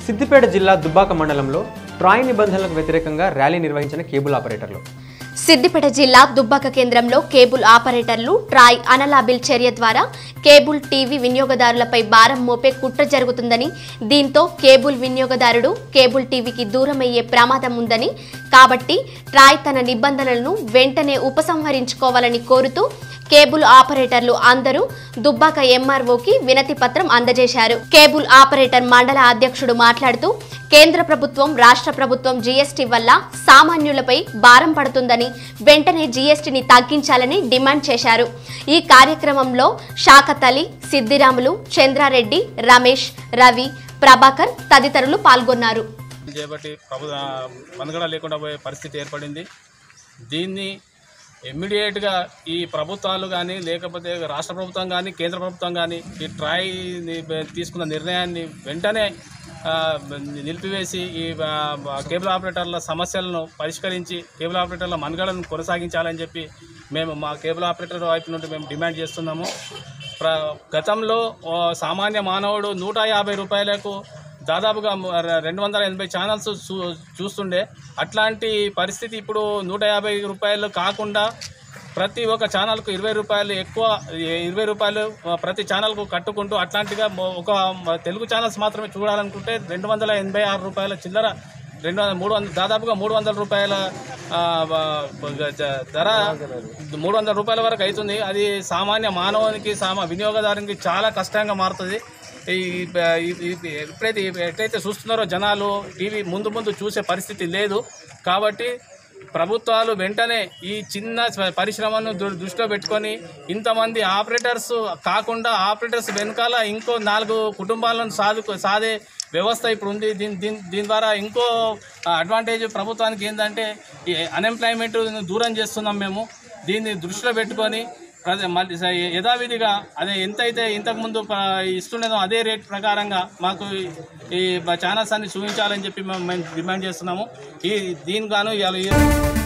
సిద్దిపేట జిల్లా దుబ్బాక మండలంలో ట్రాయ్ నిబంధనలకు వ్యతిరేకంగా ర్యాలీ నిర్వహించిన కేబుల్ ఆపరేటర్లు సిద్దిపేట జిల్లా దుబ్బాక కేంద్రంలో కేబుల్ ఆపరేటర్లు ట్రాయ్ అనలాబిల్ చర్య ద్వారా కేబుల్ టీవీ వినియోగదారులపై భారం మోపే కుట్ర జరుగుతుందని దీంతో కేబుల్ వినియోగదారుడు కేబుల్ టీవీకి దూరమయ్యే ప్రమాదం ఉందని కాబట్టి ట్రాయ్ తన నిబంధనలను వెంటనే ఉపసంహరించుకోవాలని కోరుతూ కేబుల్ ఆపరేటర్లు అందరూ దుబ్బాక ఎంఆర్ఓకి వినతి పత్రం అందజేశారు కేబుల్ ఆపరేటర్ మండల అధ్యక్షుడు మాట్లాడుతూ కేంద్ర ప్రభుత్వం రాష్ట్ర ప్రభుత్వం జీఎస్టీ వల్ల సామాన్యులపై భారం పడుతుందని వెంటనే జీఎస్టీని తగ్గించాలని డిమాండ్ చేశారు ఈ కార్యక్రమంలో శాఖతలి సిద్దిరాములు చంద్రారెడ్డి రమేష్ రవి ప్రభాకర్ తదితరులు పాల్గొన్నారు చేపట్టి ప్రభు మనుగడ లేకుండా పోయే పరిస్థితి ఏర్పడింది దీన్ని ఇమ్మీడియట్గా ఈ ప్రభుత్వాలు కానీ లేకపోతే రాష్ట్ర ప్రభుత్వం కానీ కేంద్ర ప్రభుత్వం కానీ ఈ ట్రాయ్ తీసుకున్న నిర్ణయాన్ని వెంటనే ఆ, నిలిపివేసి ఈ ఆ, కేబుల్ ఆపరేటర్ల సమస్యలను పరిష్కరించి కేబుల్ ఆపరేటర్ల మనుగడను కొనసాగించాలని చెప్పి మేము మా కేబుల్ ఆపరేటర్ వైపు నుండి మేము డిమాండ్ చేస్తున్నాము ప్ర గతంలో ఓ సామాన్య మానవుడు నూట యాభై రూపాయలకు దాదాపుగా ము- ర- రెండు వందల ఎనభై ఛానల్స్ చూ- చూస్తుండే అట్లాంటి పరిస్థితి ఇప్పుడు నూట యాభై రూపాయలు కాకుండా ప్రతి ఒక్క ఛానల్కు ఇరవై రూపాయలు ఎక్కువ ఇ- ఇరవై రూపాయలు ఆ, ప్రతి ఛానల్కు కట్టుకుంటూ అట్లాంటిగా మొ- ఒక మ- తెలుగు ఛానల్స్ మాత్రమే చూడాలనుకుంటే రెండు వందల ఎనభై ఆరు రూపాయల చిల్లర రెండు వందల మూడు వందల దాదాపుగా మూడు వందల రూపాయల ఆ, వ- జ- ధర మూడు వందల రూపాయల వరకు అవుతుంది అది సామాన్య మానవునికి సామా వినియోగదారునికి చాలా కష్టంగా మారుతుంది ఈ ఈ- ఈ- ఎప్పుడైతే ఎట్లయితే చూస్తున్నారో జనాలు టీవీ ముందు ముందు చూసే పరిస్థితి లేదు కాబట్టి ప్రభుత్వాలు వెంటనే ఈ చిన్న స్వ- పరిశ్రమను దృ- దృష్టిలో పెట్టుకొని ఇంతమంది ఆపరేటర్స్ కాకుండా ఆపరేటర్స్ వెనకాల ఇంకో నాలుగు కుటుంబాలను సాధు సాదే వ్యవస్థ ఇప్పుడు ఉంది దీని దీని దీని ద్వారా ఇంకో అడ్వాంటేజ్ ప్రభుత్వానికి ఏంటంటే ఈ అన్ఎంప్లాయ్మెంట్ దూరం చేస్తున్నాం మేము దీన్ని దృష్టిలో పెట్టుకొని ప్రజ మళ్ళీ స- యథావిధిగా అదే ఎంతైతే ఇంతకుముందు ప- ఇస్తుండేదో అదే రేట్ ప్రకారంగా మాకు ఈ ఛానల్స్ అన్ని చూపించాలని చెప్పి మేము మేము డిమాండ్ చేస్తున్నాము ఈ దీని గాను ఇవాళ ఈ-